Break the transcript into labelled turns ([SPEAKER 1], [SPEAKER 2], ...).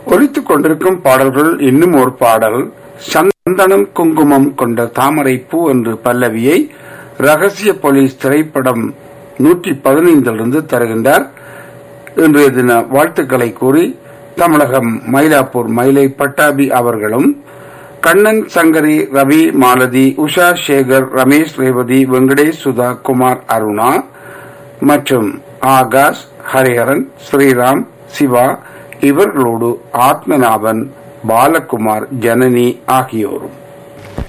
[SPEAKER 1] ஒலித்துக் கொண்டிருக்கும் பாடல்கள் இன்னும் ஒரு பாடல் சந்தனம் குங்குமம் கொண்ட தாமரை பூ என்று பல்லவியை ரகசிய போலீஸ் திரைப்படம் நூற்றி பதினைந்திலிருந்து தருகின்றார் இன்றைய தின வாழ்த்துக்களை கூறி தமிழகம் மயிலாப்பூர் மயிலை பட்டாபி அவர்களும் கண்ணன் சங்கரி ரவி மாலதி உஷா சேகர் ரமேஷ் ரேவதி வெங்கடேஷ் சுதா குமார் அருணா மற்றும் ஆகாஷ் ஹரிஹரன் ஸ்ரீராம் சிவா இவர்களோடு ஆத்மநாபன் பாலகுமார் ஜனனி ஆகியோரும்